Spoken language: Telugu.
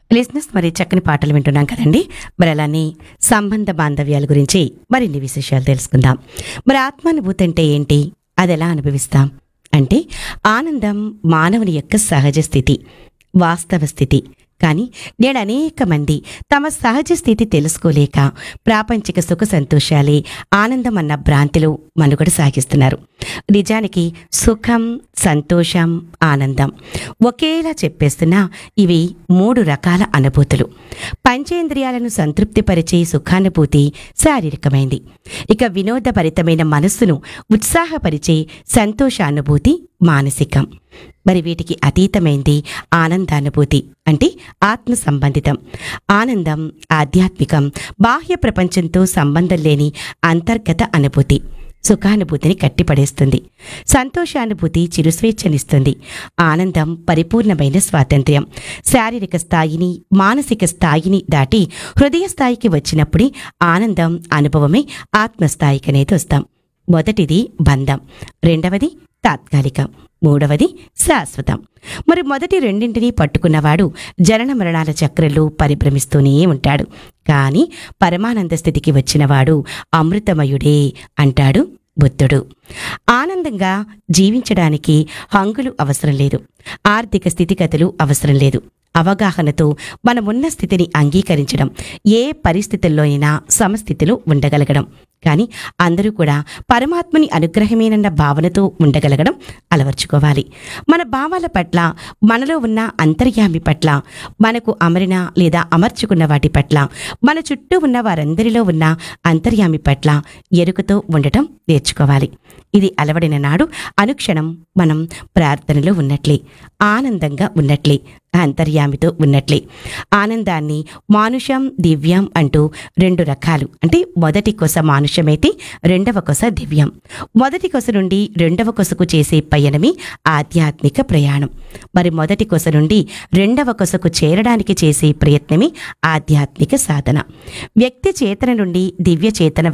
లిజినెస్ మరి చక్కని పాటలు వింటున్నాం కదండి మరి అలానే సంబంధ బాంధవ్యాల గురించి మరిన్ని విశేషాలు తెలుసుకుందాం మరి ఆత్మానుభూతి అంటే ఏంటి అది ఎలా అనుభవిస్తాం అంటే ఆనందం మానవుని యొక్క సహజ స్థితి వాస్తవ స్థితి కానీ నేడు అనేక మంది తమ సహజ స్థితి తెలుసుకోలేక ప్రాపంచిక సుఖ సంతోషాలే ఆనందం అన్న భ్రాంతిలో మనుగడ సాగిస్తున్నారు నిజానికి సుఖం సంతోషం ఆనందం ఒకేలా చెప్పేస్తున్నా ఇవి మూడు రకాల అనుభూతులు పంచేంద్రియాలను సంతృప్తిపరిచే సుఖానుభూతి శారీరకమైంది ఇక వినోదభరితమైన మనస్సును ఉత్సాహపరిచే సంతోషానుభూతి మానసికం మరి వీటికి అతీతమైంది ఆనందానుభూతి అంటే ఆత్మ సంబంధితం ఆనందం ఆధ్యాత్మికం బాహ్య ప్రపంచంతో సంబంధం లేని అంతర్గత అనుభూతి సుఖానుభూతిని కట్టిపడేస్తుంది సంతోషానుభూతి చిరుస్వేచ్ఛనిస్తుంది ఆనందం పరిపూర్ణమైన స్వాతంత్ర్యం శారీరక స్థాయిని మానసిక స్థాయిని దాటి హృదయ స్థాయికి వచ్చినప్పుడే ఆనందం అనుభవమే ఆత్మస్థాయికి అనేది వస్తాం మొదటిది బంధం రెండవది తాత్కాలికం మూడవది శాశ్వతం మరి మొదటి రెండింటినీ పట్టుకున్నవాడు జనన మరణాల చక్రంలో పరిభ్రమిస్తూనే ఉంటాడు కానీ పరమానంద స్థితికి వచ్చినవాడు అమృతమయుడే అంటాడు బుద్ధుడు ఆనందంగా జీవించడానికి హంగులు అవసరం లేదు ఆర్థిక స్థితిగతులు అవసరం లేదు అవగాహనతో మనమున్న స్థితిని అంగీకరించడం ఏ పరిస్థితుల్లోనైనా సమస్థితిలో ఉండగలగడం కానీ అందరూ కూడా పరమాత్మని అనుగ్రహమేనన్న భావనతో ఉండగలగడం అలవర్చుకోవాలి మన భావాల పట్ల మనలో ఉన్న అంతర్యామి పట్ల మనకు అమరిన లేదా అమర్చుకున్న వాటి పట్ల మన చుట్టూ ఉన్న వారందరిలో ఉన్న అంతర్యామి పట్ల ఎరుకతో ఉండటం నేర్చుకోవాలి ఇది అలవడిన నాడు అనుక్షణం మనం ప్రార్థనలో ఉన్నట్లే ఆనందంగా ఉన్నట్లే అంతర్యామితో ఉన్నట్లే ఆనందాన్ని మానుషం దివ్యం అంటూ రెండు రకాలు అంటే మొదటి కొస మానుషమైతే రెండవ కొస దివ్యం మొదటి కొస నుండి రెండవ కొసకు చేసే పయనమే ఆధ్యాత్మిక ప్రయాణం మరి మొదటి కొస నుండి రెండవ కొసకు చేరడానికి చేసే ప్రయత్నమే ఆధ్యాత్మిక సాధన వ్యక్తి చేతన నుండి దివ్య చేతన